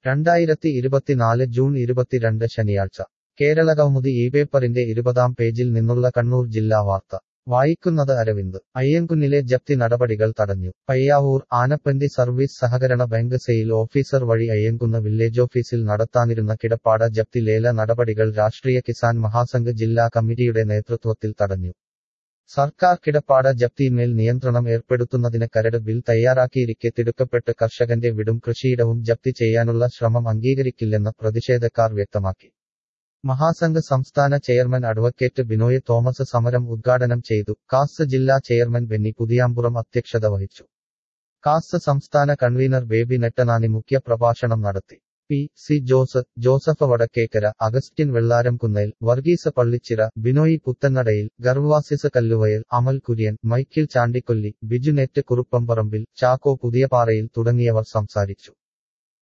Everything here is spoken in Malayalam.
രണ്ടായിരത്തി ഇരുപത്തിനാല് ജൂൺ ഇരുപത്തിരണ്ട് ശനിയാഴ്ച കേരള കൗമുദി ഈ പേപ്പറിന്റെ ഇരുപതാം പേജിൽ നിന്നുള്ള കണ്ണൂർ ജില്ലാ വാർത്ത വായിക്കുന്നത് അരവിന്ദ് അയ്യൻകുന്നിലെ ജപ്തി നടപടികൾ തടഞ്ഞു പയ്യാവൂർ ആനപ്പന്തി സർവീസ് സഹകരണ ബാങ്ക് സെയിൽ ഓഫീസർ വഴി അയ്യൻകുന്ന് വില്ലേജ് ഓഫീസിൽ നടത്താനിരുന്ന കിടപ്പാട ജപ്തി ലേല നടപടികൾ രാഷ്ട്രീയ കിസാൻ മഹാസംഘ് ജില്ലാ കമ്മിറ്റിയുടെ നേതൃത്വത്തിൽ തടഞ്ഞു സർക്കാർ കിടപ്പാട ജപ്തിയിന്മേൽ നിയന്ത്രണം ഏർപ്പെടുത്തുന്നതിന് കരട് ബിൽ തയ്യാറാക്കിയിരിക്കെ തിടുക്കപ്പെട്ട് കർഷകന്റെ വിടും കൃഷിയിടവും ജപ്തി ചെയ്യാനുള്ള ശ്രമം അംഗീകരിക്കില്ലെന്ന് പ്രതിഷേധക്കാർ വ്യക്തമാക്കി മഹാസംഘ് സംസ്ഥാന ചെയർമാൻ അഡ്വക്കേറ്റ് ബിനോയ് തോമസ് സമരം ഉദ്ഘാടനം ചെയ്തു കാസ് ജില്ലാ ചെയർമാൻ ബെന്നി പുതിയാമ്പുറം അധ്യക്ഷത വഹിച്ചു കാസ് സംസ്ഥാന കൺവീനർ ബേബി നെട്ടനാനി മുഖ്യ പ്രഭാഷണം നടത്തി പി സി ജോസ് ജോസഫ് വടക്കേക്കര അഗസ്റ്റിൻ വെള്ളാരം കുന്നേൽ വർഗീസ് പള്ളിച്ചിറ ബിനോയ് പുത്തന്നടയിൽ ഗർവാസിസ് കല്ലുവയൽ അമൽ കുര്യൻ മൈക്കിൾ ചാണ്ടിക്കൊല്ലി ബിജു നെറ്റ് കുറുപ്പംപറമ്പിൽ ചാക്കോ പുതിയപാറയിൽ തുടങ്ങിയവർ സംസാരിച്ചു